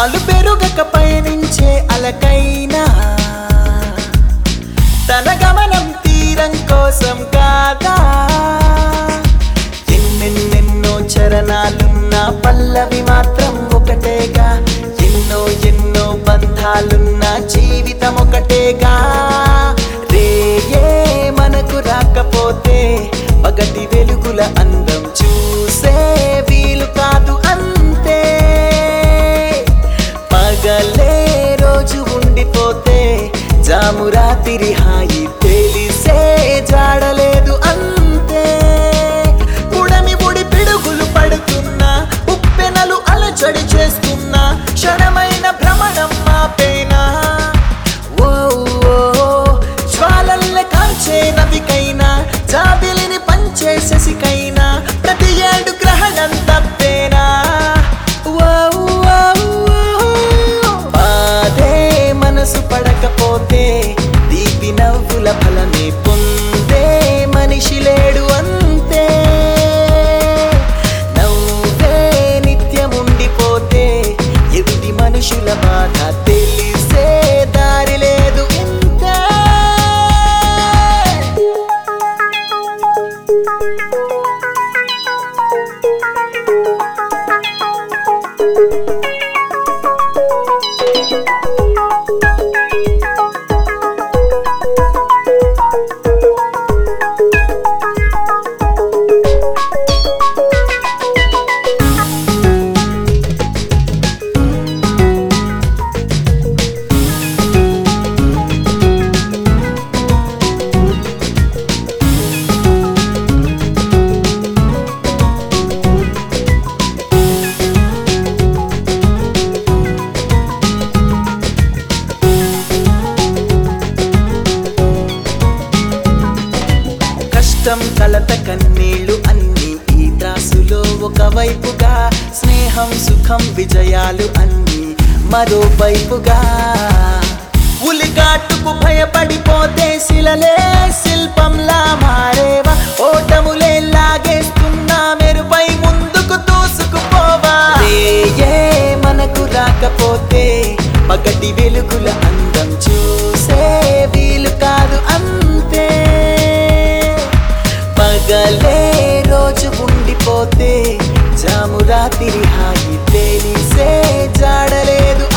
పాలు పెరుగక పయనించే అలకైనా తన గమనం తీరం కోసం కాదా ఎన్నెన్నెన్నో చరణాలున్న పల్లవి మాత్రం ఒకటేగా ఎన్నో ఎన్నో బంధాలున్న జీవితం ఒకటేగా రేయే మనకు రాకపోతే పగటి వెలుగుల అందం చూసే వీలు కాదు అంతే పగలే రోజు ఉండిపోతే జాము రాత్రి హాయి తెలిసే జాడలేదు అంతే ఉడమి ఉడి పిడుగులు పడుతున్నా ఉప్పెనలు అలచడి చేస్తున్నా క్షణమైన భ్రమణం మాపేనా ఓ ఓ, జ్వాలల్ల కాల్చే నవికైనా జాబిలిని పంచే శశికైనా ప్రతి ఏడు గ్రహణం తప్పేనా ఓ, ఓ, ఓ, బాధే మనసు పడకపోతే దీపి నవ్వుల ఫలమే పొందే మనిషి లేడు అంతే నవ్వే నిత్యముండిపోతే ఎదుటి మనుషుల బాధ తెలిసే దారి లేదు ఇంతే కష్టం కలత కన్నీళ్లు అన్ని ఈ త్రాసులో ఒకవైపుగా స్నేహం సుఖం విజయాలు అన్ని మరోవైపుగా ఉలికాటుకు భయపడిపోతే శిలలే శిల్పంలా మారేవా ఓటములే లాగేస్తున్నా మెరుపై ముందుకు దూసుకుపోవా ఏ మనకు రాకపోతే పగటి వెలుగుల అందం చూసే వీలు కాదు అంతే పగలే రోజు ఉండిపోతే జాము రాత్రి హాయి తెలిసే జాడలేదు